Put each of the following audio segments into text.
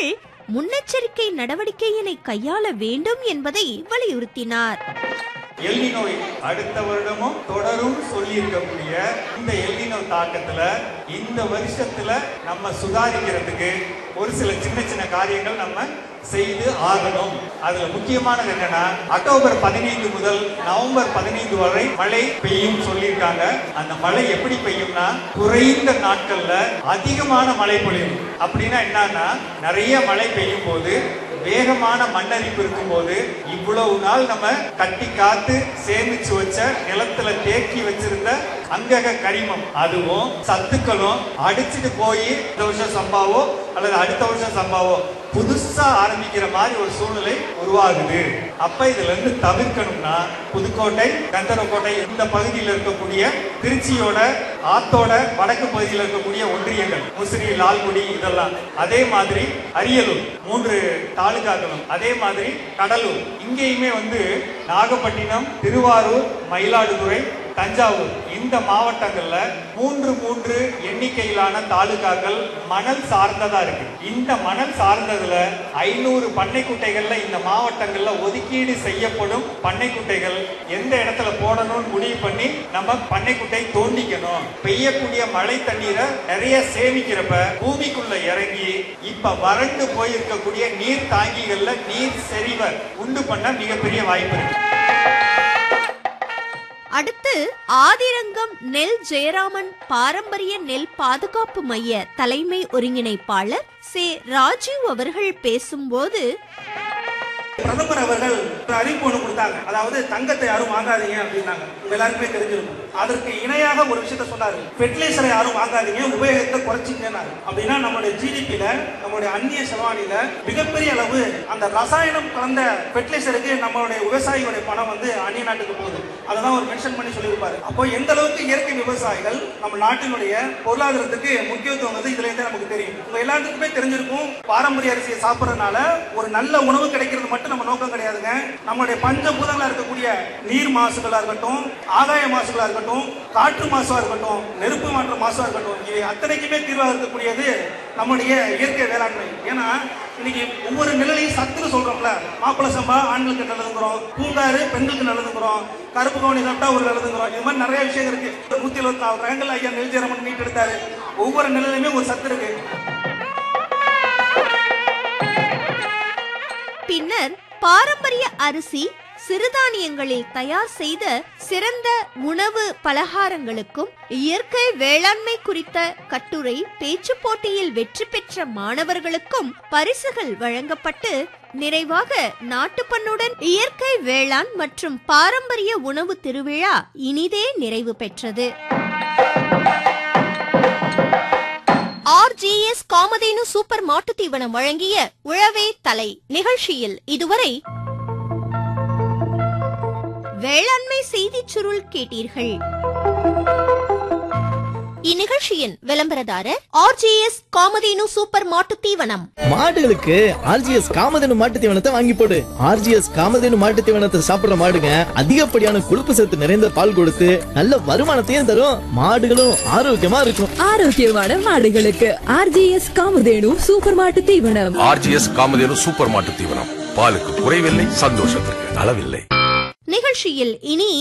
விவசாயிகள் முன்னெச்சரிக்கை நடவடிக்கையினை கையாள வேண்டும் என்பதை வலியுறுத்தினார் எல்லினோ அடுத்த வருடமும் தொடரும் சொல்லி இருக்கக்கூடிய இந்த எல்லினோ தாக்கத்துல இந்த வருஷத்துல நம்ம சுதாரிக்கிறதுக்கு ஒரு சில சின்ன சின்ன காரியங்கள் நம்ம செய்து ஆகணும் அதுல முக்கியமானது என்னன்னா அக்டோபர் பதினைந்து முதல் நவம்பர் பதினைந்து வரை மழை பெய்யும் சொல்லியிருக்காங்க அந்த மழை எப்படி பெய்யும்னா குறைந்த நாட்கள்ல அதிகமான மழை பொழியும் அப்படின்னா என்னன்னா நிறைய மழை பெய்யும் போது வேகமான மண்ணரிப்பு இருக்கும்போது இவ்வளவு நாள் நம்ம கட்டி காத்து சேமிச்சு வச்ச நிலத்துல தேக்கி வச்சிருந்த அங்கக கரிமம் அதுவும் சத்துக்களும் அடிச்சுட்டு போய் இந்த வருஷம் சம்பாவோ அல்லது அடுத்த வருஷம் சம்பாவோ புதுசா ஆரம்பிக்கிற மாதிரி ஒரு சூழ்நிலை உருவாகுது அப்ப இதுல இருந்து தவிர்க்கணும்னா புதுக்கோட்டை கந்தரக்கோட்டை இந்த பகுதியில் இருக்கக்கூடிய திருச்சியோட ஆத்தோட வடக்கு பகுதியில் இருக்கக்கூடிய ஒன்றியங்கள் முசிறி லால்குடி இதெல்லாம் அதே மாதிரி அரியலூர் மூன்று தாலுகாக்களும் அதே மாதிரி கடலூர் இங்கேயுமே வந்து நாகப்பட்டினம் திருவாரூர் மயிலாடுதுறை தஞ்சாவூர் இந்த மாவட்டங்கள்ல மூன்று மூன்று எண்ணிக்கையிலான தாலுகாக்கள் மணல் சார்ந்ததா இருக்கு இந்த மணல் சார்ந்ததுல ஐநூறு பண்ணை குட்டைகள்ல இந்த மாவட்டங்கள்ல ஒதுக்கீடு செய்யப்படும் பண்ணை குட்டைகள் எந்த இடத்துல போடணும்னு முடிவு பண்ணி நம்ம பண்ணை குட்டை தோண்டிக்கணும் பெய்யக்கூடிய மழை தண்ணீரை நிறைய சேமிக்கிறப்ப பூமிக்குள்ள இறங்கி இப்ப வறண்டு போயிருக்கக்கூடிய நீர் தாங்கிகள்ல நீர் செறிவை உண்டு பண்ண மிகப்பெரிய வாய்ப்பு இருக்கு அடுத்து ஆதிரங்கம் நெல் ஜெயராமன் பாரம்பரிய நெல் பாதுகாப்பு மைய தலைமை ஒருங்கிணைப்பாளர் சே ராஜீவ் அவர்கள் பேசும்போது பிரதமர் அவர்கள் ஒரு அறிவிப்பு ஒன்று கொடுத்தாங்க அதாவது தங்கத்தை யாரும் வாங்காதீங்க அப்படின்னாங்க உங்க எல்லாருக்குமே தெரிஞ்சிருக்கும் அதற்கு இணையாக ஒரு விஷயத்த சொன்னாரு ஃபெர்டிலைசரை யாரும் வாங்காதீங்க உபயோகத்தை குறைச்சிங்கன்னாரு அப்படின்னா நம்மளுடைய ஜிடிபியில நம்மளுடைய அந்நிய செலவாணியில மிகப்பெரிய அளவு அந்த ரசாயனம் கலந்த ஃபெர்டிலைசருக்கு நம்மளுடைய விவசாயிகளுடைய பணம் வந்து அந்நிய நாட்டுக்கு போகுது அதெல்லாம் ஒரு மென்ஷன் பண்ணி சொல்லியிருப்பாரு அப்போ எந்த அளவுக்கு இயற்கை விவசாயிகள் நம்ம நாட்டினுடைய பொருளாதாரத்துக்கு முக்கியத்துவம் வந்து இதுல இருந்தே நமக்கு தெரியும் உங்க எல்லாத்துக்குமே தெரிஞ்சிருக்கும் பாரம்பரிய அரிசியை சாப்பிட்றதுனால ஒரு நல்ல உணவு கிடைக்கிறது மட்டும் நம்ம நோக்கம் கிடையாதுங்க நம்மளுடைய பஞ்சபூதங்களா இருக்கக்கூடிய நீர் மாசுகளா இருக்கட்டும் ஆகாய மாசுகளா இருக்கட்டும் காற்று மாசுவா இருக்கட்டும் நெருப்பு மாற்ற மாசுவா இருக்கட்டும் இவை அத்தனைக்குமே தீர்வாக இருக்கக்கூடியது நம்முடைய இயற்கை வேளாண்மை ஏன்னா இன்னைக்கு ஒவ்வொரு நிலையும் சத்துன்னு சொல்றோம்ல மாப்பிள சம்பா ஆண்களுக்கு நல்லதுங்கிறோம் பூங்காறு பெண்களுக்கு நல்லதுங்கிறோம் கருப்பு கவுனி சாப்பிட்டா ஒரு நல்லதுங்கிறோம் இது மாதிரி நிறைய விஷயம் இருக்கு நூத்தி எழுபத்தி நாலு ரகங்கள் ஐயா நெல்ஜரமன் மீட் எடுத்தாரு ஒவ்வொரு நிலையிலுமே ஒரு சத்து இருக்கு பின்னர் பாரம்பரிய அரிசி சிறுதானியங்களில் தயார் செய்த சிறந்த உணவு பலகாரங்களுக்கும் இயற்கை வேளாண்மை குறித்த கட்டுரை பேச்சு போட்டியில் வெற்றி பெற்ற மாணவர்களுக்கும் பரிசுகள் வழங்கப்பட்டு நிறைவாக நாட்டுப்பண்ணுடன் இயற்கை வேளாண் மற்றும் பாரம்பரிய உணவு திருவிழா இனிதே நிறைவு பெற்றது ஆர்ஜிஎஸ் காமதேனு சூப்பர் மாட்டுத் தீவனம் வழங்கிய உழவே தலை நிகழ்ச்சியில் இதுவரை வேளாண்மை செய்திச் சுருள் கேட்டீர்கள் இந்நிகழ்ச்சியின் விளம்பரதாரர் ஆர்ஜிஎஸ் காமதேனு சூப்பர் மாட்டுத் தீவனம் மாடுகளுக்கு ஆர்ஜிஎஸ் காமதேனு மாட்டு தீவனத்தை வாங்கி போடு ஆர்ஜிஎஸ் காமதேனு மாட்டு தீவனத்தை சாப்பிடுற மாடுங்க அதிகப்படியான கொழுப்பு சத்து நிறைந்த பால் கொடுத்து நல்ல வருமானத்தையும் தரும் மாடுகளும் ஆரோக்கியமா இருக்கும் ஆரோக்கியமான மாடுகளுக்கு ஆர்ஜிஎஸ் காமதேனு சூப்பர் மாட்டு தீவனம் ஆர்ஜிஎஸ் காமதேனு சூப்பர் மாட்டு தீவனம் பாலுக்கு குறைவில்லை சந்தோஷத்திற்கு அளவில்லை நிகழ்ச்சியில் இனி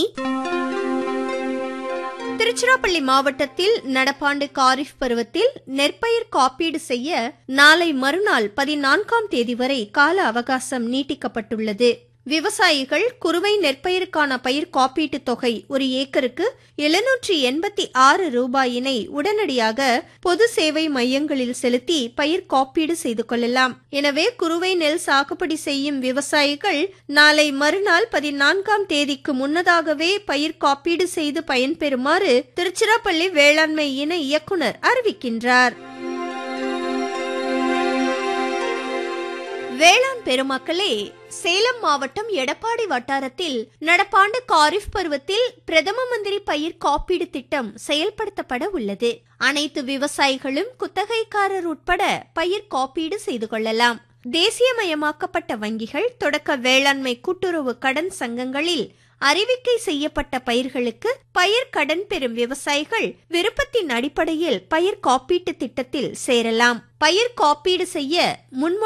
திருச்சிராப்பள்ளி மாவட்டத்தில் நடப்பாண்டு காரிஃப் பருவத்தில் நெற்பயிர் காப்பீடு செய்ய நாளை மறுநாள் பதினான்காம் தேதி வரை கால அவகாசம் நீட்டிக்கப்பட்டுள்ளது விவசாயிகள் குறுவை நெற்பயிருக்கான பயிர் காப்பீட்டுத் தொகை ஒரு ஏக்கருக்கு எழுநூற்றி எண்பத்தி ஆறு ரூபாயினை உடனடியாக பொது சேவை மையங்களில் செலுத்தி பயிர் காப்பீடு செய்து கொள்ளலாம் எனவே குறுவை நெல் சாகுபடி செய்யும் விவசாயிகள் நாளை மறுநாள் பதினான்காம் தேதிக்கு முன்னதாகவே பயிர் காப்பீடு செய்து பயன்பெறுமாறு திருச்சிராப்பள்ளி வேளாண்மை இணை இயக்குனர் அறிவிக்கின்றார் வேளாண் பெருமக்களே சேலம் மாவட்டம் எடப்பாடி வட்டாரத்தில் நடப்பாண்டு காரிஃப் பருவத்தில் பிரதம மந்திரி பயிர் காப்பீடு திட்டம் செயல்படுத்தப்பட உள்ளது அனைத்து விவசாயிகளும் குத்தகைக்காரர் உட்பட பயிர் காப்பீடு செய்து கொள்ளலாம் தேசியமயமாக்கப்பட்ட வங்கிகள் தொடக்க வேளாண்மை கூட்டுறவு கடன் சங்கங்களில் அறிவிக்கை செய்யப்பட்ட பயிர்களுக்கு பயிர் கடன் பெறும் விவசாயிகள் விருப்பத்தின் அடிப்படையில் பயிர் காப்பீட்டு திட்டத்தில் சேரலாம் பயிர் காப்பீடு செய்ய முன்மொழி